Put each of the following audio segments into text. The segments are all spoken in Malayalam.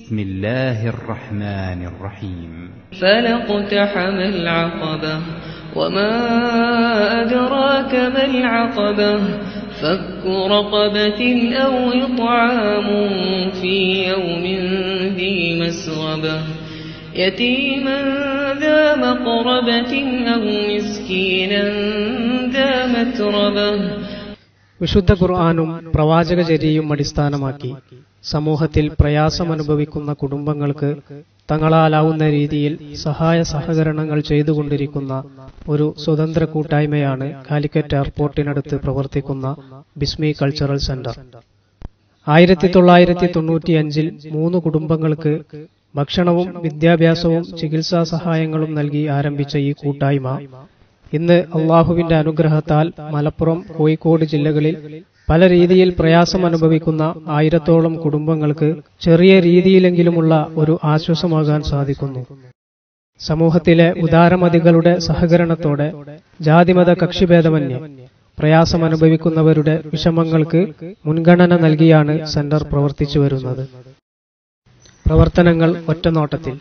بسم الله الرحمن الرحيم فلاقتحم العقبة وما أدراك ما العقبة فك رقبة أو إطعام في يوم ذي مسغبة يتيما ذا مقربة أو مسكينا ذا متربة വിശുദ്ധ ഖുർആാനും പ്രവാചകചര്യയും അടിസ്ഥാനമാക്കി സമൂഹത്തിൽ പ്രയാസമനുഭവിക്കുന്ന കുടുംബങ്ങൾക്ക് തങ്ങളാലാവുന്ന രീതിയിൽ സഹായ സഹകരണങ്ങൾ ചെയ്തുകൊണ്ടിരിക്കുന്ന ഒരു സ്വതന്ത്ര കൂട്ടായ്മയാണ് കാലിക്കറ്റ് എയർപോർട്ടിനടുത്ത് പ്രവർത്തിക്കുന്ന ബിസ്മി കൾച്ചറൽ സെന്റർ ആയിരത്തി തൊള്ളായിരത്തി തൊണ്ണൂറ്റിയഞ്ചിൽ മൂന്ന് കുടുംബങ്ങൾക്ക് ഭക്ഷണവും വിദ്യാഭ്യാസവും ചികിത്സാ സഹായങ്ങളും നൽകി ആരംഭിച്ച ഈ കൂട്ടായ്മ ഇന്ന് അള്ളാഹുവിന്റെ അനുഗ്രഹത്താൽ മലപ്പുറം കോഴിക്കോട് ജില്ലകളിൽ പല രീതിയിൽ പ്രയാസം അനുഭവിക്കുന്ന ആയിരത്തോളം കുടുംബങ്ങൾക്ക് ചെറിയ രീതിയിലെങ്കിലുമുള്ള ഒരു ആശ്വാസമാകാൻ സാധിക്കുന്നു സമൂഹത്തിലെ ഉദാരമതികളുടെ സഹകരണത്തോടെ ജാതിമത കക്ഷിഭേദമന്യേ പ്രയാസം അനുഭവിക്കുന്നവരുടെ വിഷമങ്ങൾക്ക് മുൻഗണന നൽകിയാണ് സെന്റർ പ്രവർത്തിച്ചു വരുന്നത് പ്രവർത്തനങ്ങൾ ഒറ്റനോട്ടത്തിൽ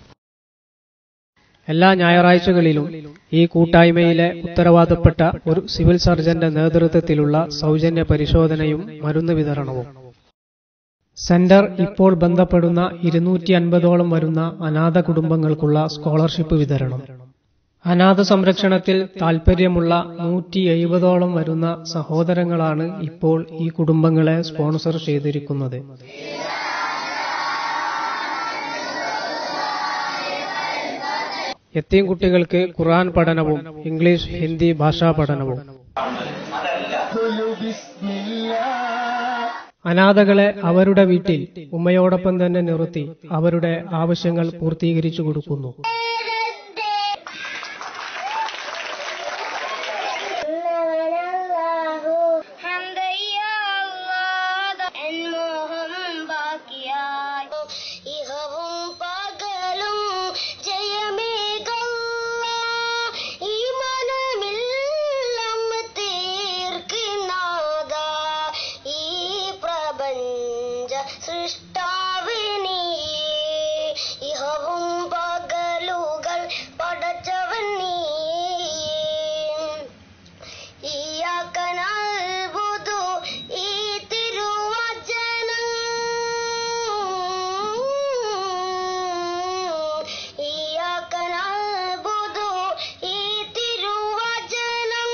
എല്ലാ ഞായറാഴ്ചകളിലും ഈ കൂട്ടായ്മയിലെ ഉത്തരവാദപ്പെട്ട ഒരു സിവിൽ സർജന്റെ നേതൃത്വത്തിലുള്ള സൗജന്യ പരിശോധനയും മരുന്ന് വിതരണവും സെന്റർ ഇപ്പോൾ ബന്ധപ്പെടുന്ന ഇരുന്നൂറ്റി അൻപതോളം വരുന്ന അനാഥ കുടുംബങ്ങൾക്കുള്ള സ്കോളർഷിപ്പ് വിതരണം അനാഥ സംരക്ഷണത്തിൽ താൽപര്യമുള്ള നൂറ്റി എഴുപതോളം വരുന്ന സഹോദരങ്ങളാണ് ഇപ്പോൾ ഈ കുടുംബങ്ങളെ സ്പോൺസർ ചെയ്തിരിക്കുന്നത് എത്തിയും കുട്ടികൾക്ക് ഖുർആൻ പഠനവും ഇംഗ്ലീഷ് ഹിന്ദി ഭാഷാ പഠനവും അനാഥകളെ അവരുടെ വീട്ടിൽ ഉമ്മയോടൊപ്പം തന്നെ നിർത്തി അവരുടെ ആവശ്യങ്ങൾ പൂർത്തീകരിച്ചു കൊടുക്കുന്നു ഇഹവും പകലും ജയമേകല്ല ഈ മനമില്ലം തീർക്കുന്നാഥ ഈ പ്രപഞ്ച സൃഷ്ടാവിനീ ഇഹവും പകലുകൾ പടച്ചവൻ നീ ഇയ്യാക നഅ്ബുദു ഈ തിരുവചനം ഇയ്യാക നഅ്ബുദു ഈ തിരുവചനം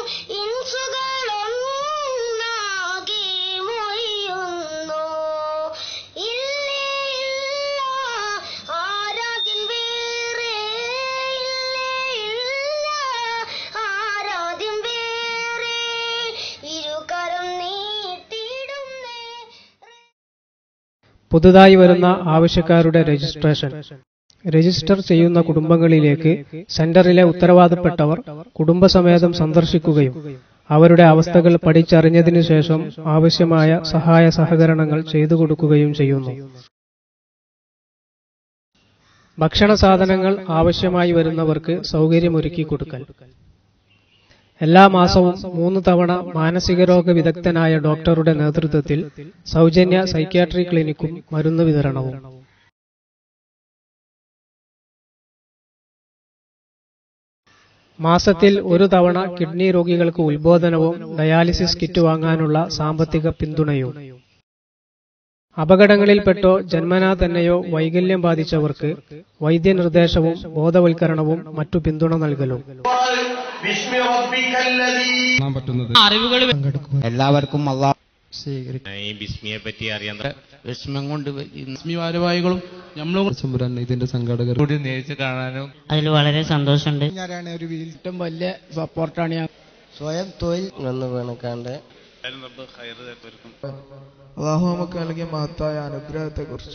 ഇൻസുകളൊന്നാകെ മൊയ്യുന്നു ഇല്ലേ ഇല്ല ആരാധ്യൻ വേറെ ഇല്ലേ ഇല്ല ആരാധ്യം വേറെ ഇരുകരം നീട്ടിടുന്നേ പുതുതായി വരുന്ന ആവശ്യക്കാരുടെ രജിസ്ട്രേഷൻ രജിസ്റ്റർ ചെയ്യുന്ന കുടുംബങ്ങളിലേക്ക് സെന്ററിലെ ഉത്തരവാദപ്പെട്ടവർ കുടുംബസമേതം സന്ദർശിക്കുകയും അവരുടെ അവസ്ഥകൾ പഠിച്ചറിഞ്ഞതിനു ശേഷം ആവശ്യമായ സഹായ സഹകരണങ്ങൾ ചെയ്തു കൊടുക്കുകയും ചെയ്യുന്നു ഭക്ഷണ സാധനങ്ങൾ ആവശ്യമായി വരുന്നവർക്ക് സൗകര്യമൊരുക്കി കൊടുക്കൽ എല്ലാ മാസവും മൂന്ന് തവണ മാനസിക രോഗ വിദഗ്ധനായ ഡോക്ടറുടെ നേതൃത്വത്തിൽ സൗജന്യ സൈക്യാട്രി ക്ലിനിക്കും മരുന്ന് വിതരണവും മാസത്തിൽ ഒരു തവണ കിഡ്നി രോഗികൾക്ക് ഉത്ബോധനവും ഡയാലിസിസ് കിറ്റ് വാങ്ങാനുള്ള സാമ്പത്തിക പിന്തുണയും അപകടങ്ങളിൽപ്പെട്ടോ ജന്മനാ തന്നെയോ വൈകല്യം ബാധിച്ചവർക്ക് വൈദ്യനിർദ്ദേശവും ബോധവൽക്കരണവും മറ്റു പിന്തുണ നൽകലും എല്ലാവർക്കും അള്ളാഹ് ഈ ബിസ്മിയെ പറ്റി അറിയാൻ വിഷമം കൊണ്ട് ലക്ഷ്മി ഭാരവാഹികളും നമ്മളും ചമ്പുരാൻ ഇതിന്റെ സംഘാടകർ കൂടി നേരിട്ട് കാണാനും അതിൽ വളരെ സന്തോഷമുണ്ട് ഏറ്റവും വലിയ സപ്പോർട്ടാണ് ഞാൻ സ്വയം തൊഴിൽ എന്ന് വേണക്കാണ്ട് അള്ളാഹു നമുക്ക് നൽകിയ മഹത്തായ അനുഗ്രഹത്തെ കുറിച്ച്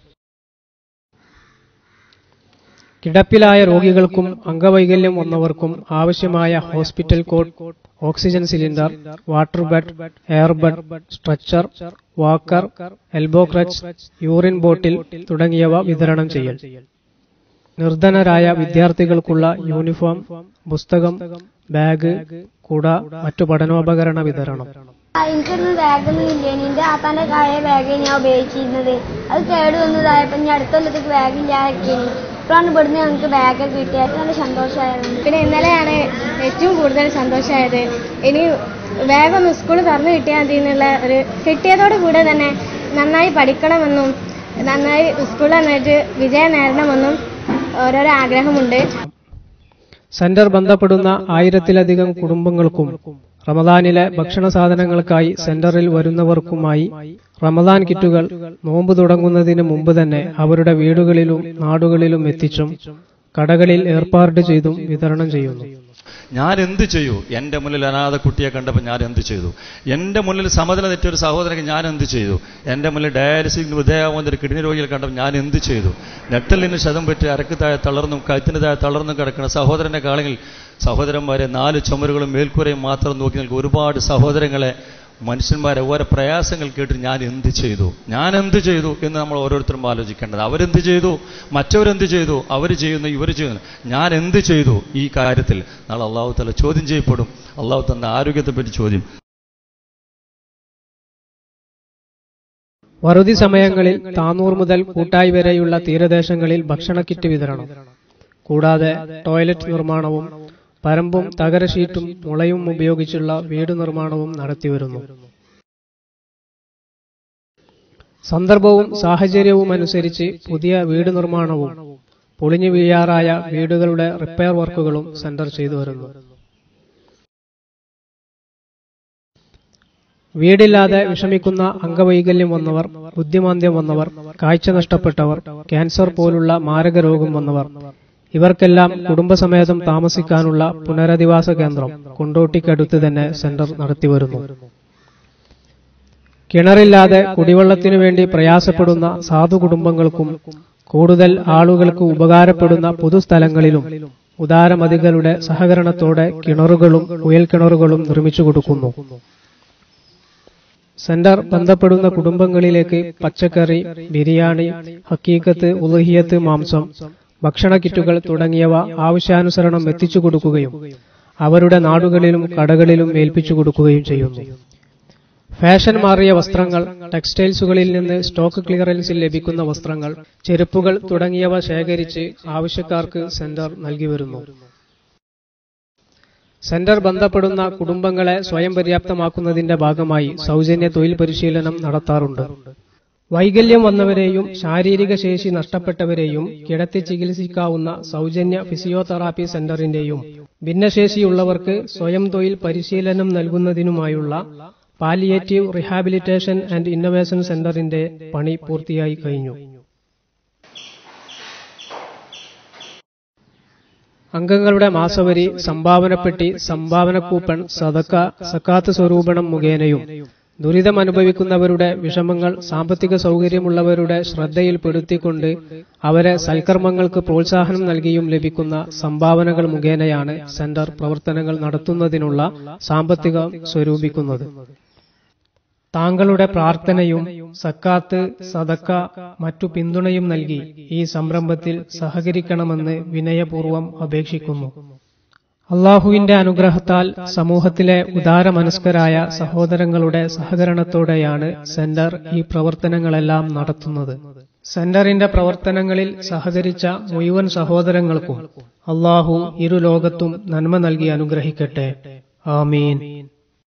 കിടപ്പിലായ രോഗികൾക്കും അംഗവൈകല്യം വന്നവർക്കും ആവശ്യമായ hospital cot oxygen cylinder water bed air bed stretcher walker elbow crutch urine bottle തുടങ്ങിയവ വിതരണം ചെയ്യൽ നിർധനരായ വിദ്യാർത്ഥികൾക്കുള്ള യൂണിഫോം പുസ്തകം ബാഗ് കുട മറ്റു പഠനോപകരണ വിതരണം എനിക്കൊന്നും ബാഗൊന്നും ഇല്ലേനി എന്റെ ആത്താന്റെ കായ ബാഗ് ഞാൻ ഉപയോഗിച്ചിരുന്നത് അത് കേട് വന്നതായപ്പോ ഞാൻ അടുത്ത കൊല്ലത്തേക്ക് ബാഗ് ഇല്ലാതൊക്കെയാണ് ഇപ്പോഴാണ് ഇവിടുന്ന് ഞങ്ങൾക്ക് ബാഗൊക്കെ കിട്ടിയത് നല്ല സന്തോഷമായിരുന്നു പിന്നെ ഇന്നലെയാണ് ഏറ്റവും കൂടുതൽ സന്തോഷമായത് ഇനി ബാഗൊന്ന് സ്കൂൾ തുറന്നു കിട്ടിയാൽ മതി എന്നുള്ള ഒരു കിട്ടിയതോട് കൂടെ തന്നെ നന്നായി പഠിക്കണമെന്നും നന്നായി സ്കൂളിൽ നന്നായിട്ട് വിജയം നേടണമെന്നും ഓരോരോ ആഗ്രഹമുണ്ട് സെന്റർ ബന്ധപ്പെടുന്ന ആയിരത്തിലധികം കുടുംബങ്ങൾക്കും റമദാനിലെ ഭക്ഷണ സാധനങ്ങൾക്കായി സെന്ററിൽ വരുന്നവർക്കുമായി റമദാൻ കിറ്റുകൾ നോമ്പ് തുടങ്ങുന്നതിന് മുമ്പ് തന്നെ അവരുടെ വീടുകളിലും നാടുകളിലും എത്തിച്ചും കടകളിൽ ഏർപ്പാട് ചെയ്തും വിതരണം ചെയ്യുന്നു ഞാൻ എന്ത് ചെയ്യൂ എൻ്റെ മുന്നിൽ അനാഥ കുട്ടിയെ കണ്ടപ്പോൾ ഞാൻ എന്ത് ചെയ്തു എൻ്റെ മുന്നിൽ സമനില തെറ്റിയ ഒരു സഹോദരനെ ഞാൻ എന്ത് ചെയ്തു എൻ്റെ മുന്നിൽ ഡയാലിസിന് വിധേയമാവുന്ന ഒരു കിഡ്നി രോഗിയെ കണ്ടപ്പോൾ ഞാൻ എന്ത് ചെയ്തു നെട്ടലിന് ശതം പറ്റി അരക്ക് താഴെ തളർന്നും കഴുത്തിന് താഴെ തളർന്നും കിടക്കുന്ന സഹോദരൻ്റെ കാലങ്ങളിൽ സഹോദരന്മാരെ നാല് ചുമരുകളും മേൽക്കൂരയും മാത്രം നോക്കി നിൽക്കുന്ന ഒരുപാട് സഹോദരങ്ങളെ മനുഷ്യന്മാരെ ഓരോ പ്രയാസങ്ങൾ കേട്ട് ഞാൻ എന്ത് ചെയ്തു ഞാൻ എന്ത് ചെയ്തു എന്ന് നമ്മൾ ഓരോരുത്തരും ആലോചിക്കേണ്ടത് അവരെന്ത് ചെയ്തു മറ്റവരെന്ത് ചെയ്തു അവർ ചെയ്യുന്നു ഇവർ ചെയ്യുന്നു ഞാൻ എന്ത് ചെയ്തു ഈ കാര്യത്തിൽ നാളെ അള്ളാഹു തല ചോദ്യം ചെയ്യപ്പെടും അള്ളാഹു തന്ന ആരോഗ്യത്തെപ്പറ്റി ചോദ്യം വറുതി സമയങ്ങളിൽ താനൂർ മുതൽ കൂട്ടായി വരെയുള്ള തീരദേശങ്ങളിൽ ഭക്ഷണ കിറ്റ് വിതരണം കൂടാതെ ടോയ്ലറ്റ് നിർമ്മാണവും പരമ്പും തകര ഷീറ്റും മുളയും ഉപയോഗിച്ചുള്ള വീട് നിർമ്മാണവും നടത്തിവരുന്നു സന്ദർഭവും സാഹചര്യവും അനുസരിച്ച് പുതിയ വീട് നിർമ്മാണവും പൊളിഞ്ഞു വീഴാറായ വീടുകളുടെ റിപ്പയർ വർക്കുകളും സെന്റർ ചെയ്തു വരുന്നു വീടില്ലാതെ വിഷമിക്കുന്ന അംഗവൈകല്യം വന്നവർ ബുദ്ധിമാന്ദ്യം വന്നവർ കാഴ്ച നഷ്ടപ്പെട്ടവർ ക്യാൻസർ പോലുള്ള മാരക രോഗം വന്നവർ ഇവർക്കെല്ലാം കുടുംബസമേതം താമസിക്കാനുള്ള പുനരധിവാസ കേന്ദ്രം കൊണ്ടോട്ടിക്കടുത്ത് തന്നെ സെന്റർ നടത്തിവരുന്നു കിണറില്ലാതെ കുടിവെള്ളത്തിനു വേണ്ടി പ്രയാസപ്പെടുന്ന സാധു കുടുംബങ്ങൾക്കും കൂടുതൽ ആളുകൾക്ക് ഉപകാരപ്പെടുന്ന പൊതുസ്ഥലങ്ങളിലും ഉദാരമതികളുടെ സഹകരണത്തോടെ കിണറുകളും കുയൽക്കിണറുകളും നിർമ്മിച്ചു കൊടുക്കുന്നു സെന്റർ ബന്ധപ്പെടുന്ന കുടുംബങ്ങളിലേക്ക് പച്ചക്കറി ബിരിയാണി ഹക്കീക്കത്ത് ഉലഹിയത്ത് മാംസം ഭക്ഷണ കിറ്റുകൾ തുടങ്ങിയവ ആവശ്യാനുസരണം എത്തിച്ചു കൊടുക്കുകയും അവരുടെ നാടുകളിലും കടകളിലും ഏൽപ്പിച്ചു കൊടുക്കുകയും ചെയ്യുന്നു ഫാഷൻ മാറിയ വസ്ത്രങ്ങൾ ടെക്സ്റ്റൈൽസുകളിൽ നിന്ന് സ്റ്റോക്ക് ക്ലിയറൻസിൽ ലഭിക്കുന്ന വസ്ത്രങ്ങൾ ചെരുപ്പുകൾ തുടങ്ങിയവ ശേഖരിച്ച് ആവശ്യക്കാർക്ക് സെന്റർ നൽകി വരുന്നു സെന്റർ ബന്ധപ്പെടുന്ന കുടുംബങ്ങളെ സ്വയം പര്യാപ്തമാക്കുന്നതിന്റെ ഭാഗമായി സൗജന്യ തൊഴിൽ പരിശീലനം നടത്താറുണ്ട് വൈകല്യം വന്നവരെയും ശാരീരിക ശേഷി നഷ്ടപ്പെട്ടവരെയും കിടത്തി ചികിത്സിക്കാവുന്ന സൗജന്യ ഫിസിയോതെറാപ്പി സെന്ററിന്റെയും ഭിന്നശേഷിയുള്ളവർക്ക് സ്വയം തൊഴിൽ പരിശീലനം നൽകുന്നതിനുമായുള്ള പാലിയേറ്റീവ് റിഹാബിലിറ്റേഷൻ ആൻഡ് ഇന്നൊവേഷൻ സെന്ററിന്റെ പണി പൂർത്തിയായി കഴിഞ്ഞു അംഗങ്ങളുടെ മാസവരി സംഭാവനപ്പെട്ടി സംഭാവന കൂപ്പൺ സതക്ക സക്കാത്ത് സ്വരൂപണം മുഖേനയും ദുരിതം അനുഭവിക്കുന്നവരുടെ വിഷമങ്ങൾ സാമ്പത്തിക സൗകര്യമുള്ളവരുടെ ശ്രദ്ധയിൽപ്പെടുത്തിക്കൊണ്ട് അവരെ സൽക്കർമ്മങ്ങൾക്ക് പ്രോത്സാഹനം നൽകിയും ലഭിക്കുന്ന സംഭാവനകൾ മുഖേനയാണ് സെന്റർ പ്രവർത്തനങ്ങൾ നടത്തുന്നതിനുള്ള സാമ്പത്തികം സ്വരൂപിക്കുന്നത് താങ്കളുടെ പ്രാർത്ഥനയും സക്കാത്ത് സദക്ക മറ്റു പിന്തുണയും നൽകി ഈ സംരംഭത്തിൽ സഹകരിക്കണമെന്ന് വിനയപൂർവ്വം അപേക്ഷിക്കുന്നു അള്ളാഹുവിന്റെ അനുഗ്രഹത്താൽ സമൂഹത്തിലെ ഉദാരമനസ്കരായ സഹോദരങ്ങളുടെ സഹകരണത്തോടെയാണ് സെന്റർ ഈ പ്രവർത്തനങ്ങളെല്ലാം നടത്തുന്നത് സെന്ററിന്റെ പ്രവർത്തനങ്ങളിൽ സഹകരിച്ച മുഴുവൻ സഹോദരങ്ങൾക്കും അള്ളാഹു ഇരു ലോകത്തും നന്മ നൽകി അനുഗ്രഹിക്കട്ടെ ആമീൻ